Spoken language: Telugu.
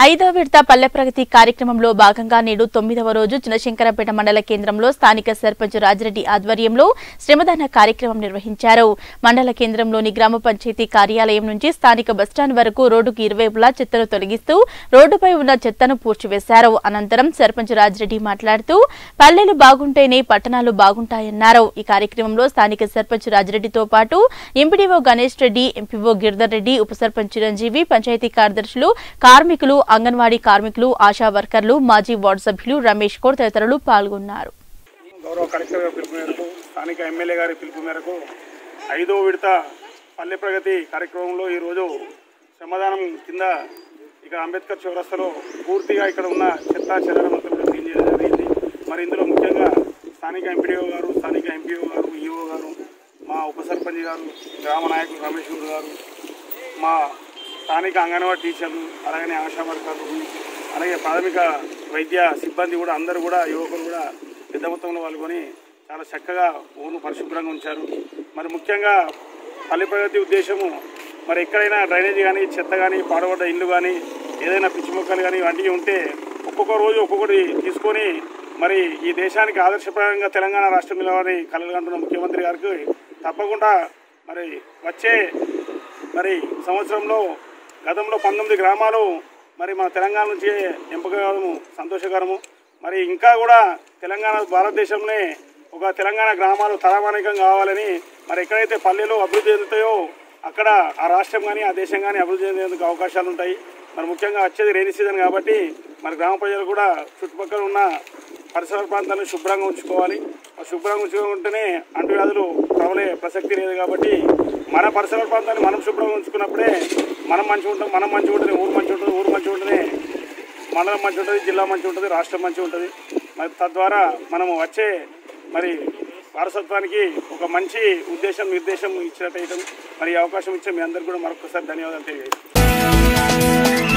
ఐదో విడత పల్లె ప్రగతి కార్యక్రమంలో భాగంగా నేడు తొమ్మిదవ రోజు చినశంకరపేట మండల కేంద్రంలో స్థానిక సర్పంచ్ రాజిరెడ్డి ఆధ్వర్యంలో శ్రమదాన కార్యక్రమం నిర్వహించారు మండల కేంద్రంలోని గ్రామ పంచాయతీ కార్యాలయం నుంచి స్థానిక బస్టాండ్ వరకు రోడ్డుకు ఇరువైపులా చెత్తను తొలగిస్తూ రోడ్డుపై ఉన్న చెత్తను పూడ్చివేశారు అనంతరం సర్పంచ్ రాజిరెడ్డి మాట్లాడుతూ పల్లెలు బాగుంటేనే పట్టణాలు బాగుంటాయన్నారు ఈ కార్యక్రమంలో స్థానిక సర్పంచ్ రాజిరెడ్డితో పాటు ఎంపీడీఓ గణేష్ రెడ్డి ఎంపీఓ గిరిధర్ రెడ్డి ఉప సర్పంచ్ చిరంజీవి పంచాయతీ కార్యదర్శులు కార్మికులు అంగన్వాడీ కార్మికులు ఆశా వర్కర్లు మాజీ వార్డు సభ్యులు రమేష్ కోర్ తదితరులు పాల్గొన్నారు గౌరవ కలెక్టర్ గారి పిలుపు మేరకు స్థానిక ఎమ్మెల్యే గారి పిలుపు మేరకు ఐదో విడత పల్లె ప్రగతి కార్యక్రమంలో ఈరోజు శ్రమదానం కింద ఇక్కడ అంబేద్కర్ చౌరస్తాలో పూర్తిగా ఇక్కడ ఉన్న చెత్త చెదారం అంతా కూడా క్లీన్ చేయడం జరిగింది మరి ఇందులో ముఖ్యంగా స్థానిక ఎంపీడీఓ గారు స్థానిక ఎంపీఓ గారు ఈఓ గారు మా ఉప సర్పంచ్ గారు గ్రామ నాయకులు రమేష్ గౌడ్ గారు మా స్థానిక అంగన్వాడీ టీచర్లు అలాగనే ఆశా వర్కర్లు అలాగే ప్రాథమిక వైద్య సిబ్బంది కూడా అందరూ కూడా యువకులు కూడా పెద్ద మొత్తంలో పాల్గొని చాలా చక్కగా ఊరు పరిశుభ్రంగా ఉంచారు మరి ముఖ్యంగా పల్లె ప్రగతి ఉద్దేశము మరి ఎక్కడైనా డ్రైనేజ్ కానీ చెత్త కానీ పాడబడ్డ ఇల్లు కానీ ఏదైనా పిచ్చి మొక్కలు కానీ ఇవన్నీ ఉంటే ఒక్కొక్క రోజు ఒక్కొక్కటి తీసుకొని మరి ఈ దేశానికి ఆదర్శప్రాయంగా తెలంగాణ రాష్ట్రం నిలవని కలలుగంటున్న ముఖ్యమంత్రి గారికి తప్పకుండా మరి వచ్చే మరి సంవత్సరంలో గతంలో పంతొమ్మిది గ్రామాలు మరి మన తెలంగాణ నుంచి ఎంపిక కావడము సంతోషకరము మరి ఇంకా కూడా తెలంగాణ భారతదేశంలో ఒక తెలంగాణ గ్రామాలు తలమానికం కావాలని మరి ఎక్కడైతే పల్లెలు అభివృద్ధి చెందుతాయో అక్కడ ఆ రాష్ట్రం కానీ ఆ దేశం కానీ అభివృద్ధి చెందేందుకు అవకాశాలు ఉంటాయి మరి ముఖ్యంగా వచ్చేది రైనీ సీజన్ కాబట్టి మరి గ్రామ ప్రజలు కూడా చుట్టుపక్కల ఉన్న పరిసర ప్రాంతాలను శుభ్రంగా ఉంచుకోవాలి ఆ శుభ్రంగా ఉంచుకుంటేనే అంటువ్యాధులు ప్రబలే ప్రసక్తి లేదు కాబట్టి మన పరిసర ప్రాంతాన్ని మనం శుభ్రంగా ఉంచుకున్నప్పుడే మనం మంచిగా ఉంటాం మనం మంచిగా ఉంటుంది ఊరు మంచిగా ఉంటుంది ఊరు మంచిగా ఉంటేనే మండలం మంచిగా ఉంటుంది జిల్లా మంచిగా ఉంటుంది రాష్ట్రం మంచిగా ఉంటుంది మరి తద్వారా మనము వచ్చే మరి వారసత్వానికి ఒక మంచి ఉద్దేశం నిర్దేశం ఇచ్చినట్టయితే మరి ఈ అవకాశం ఇచ్చే మీ అందరికీ కూడా మరొకసారి ధన్యవాదాలు తెలియజేస్తాను